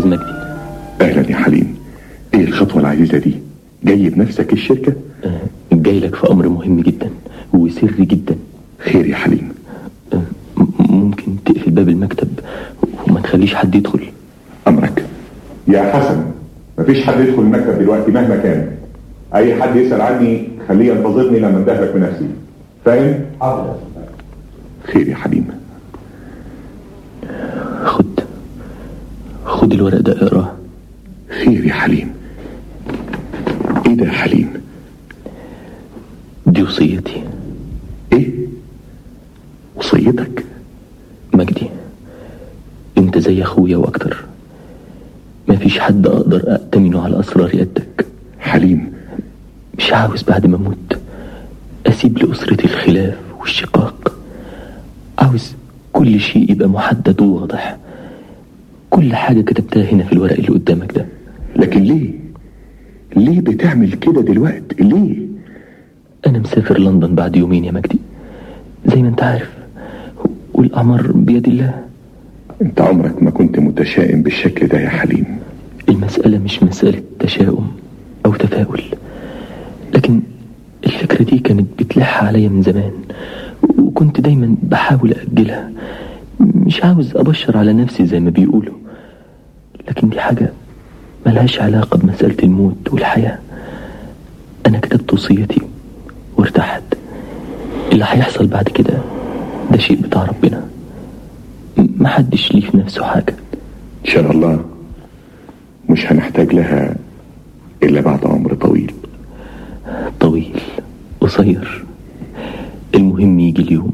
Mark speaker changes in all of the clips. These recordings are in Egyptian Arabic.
Speaker 1: أستاذ مجدي
Speaker 2: اهلا يا حليم ايه الخطوة العزيزة دي جاي بنفسك الشركة
Speaker 1: آه، جاي لك في أمر مهم جدا وسري جدا
Speaker 2: خير يا حليم
Speaker 1: آه، م- ممكن تقفل باب المكتب وما تخليش حد يدخل
Speaker 2: امرك
Speaker 3: يا حسن مفيش حد يدخل المكتب دلوقتي مهما كان اي حد يسال عني خليه ينتظرني لما اندهلك بنفسي فاهم
Speaker 2: خير يا حليم
Speaker 1: خد خد الورق ده اقراه
Speaker 2: خير يا حليم ايه ده يا حليم
Speaker 1: دي وصيتي
Speaker 2: ايه وصيتك
Speaker 1: مجدي انت زي اخويا واكتر مفيش حد اقدر اأتمنه على اسرار قدك
Speaker 2: حليم
Speaker 1: مش عاوز بعد ما اموت اسيب لاسرتي الخلاف والشقاق عاوز كل شيء يبقى محدد وواضح كل حاجة كتبتها هنا في الورق اللي قدامك ده
Speaker 2: لكن ليه ليه بتعمل كده دلوقتي ليه
Speaker 1: أنا مسافر لندن بعد يومين يا مجدي زي ما أنت عارف والأمر بيد الله
Speaker 2: انت عمرك ما كنت متشائم بالشكل ده يا حليم
Speaker 1: المسألة مش مسألة تشاؤم أو تفاؤل لكن الفكرة دي كانت بتلح عليا من زمان وكنت دايما بحاول أجلها مش عاوز أبشر على نفسي زي ما بيقولوا لكن دي حاجة ملهاش علاقة بمسألة الموت والحياة أنا كتبت وصيتي وارتحت اللي هيحصل بعد كده ده شيء بتاع ربنا م- محدش ليه في نفسه حاجة
Speaker 2: ان شاء الله مش هنحتاج لها الا بعد عمر طويل
Speaker 1: طويل قصير المهم يجي اليوم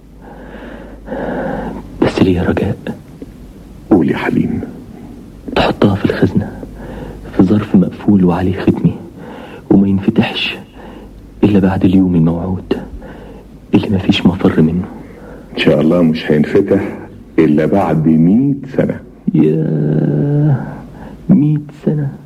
Speaker 1: بس ليا رجاء
Speaker 2: قول يا حليم
Speaker 1: تحطها في الخزنة في ظرف مقفول وعليه ختمي وما ينفتحش إلا بعد اليوم الموعود اللي مفيش مفر منه
Speaker 2: ان شاء الله مش هينفتح الا بعد مئة سنة
Speaker 1: يا مئة سنة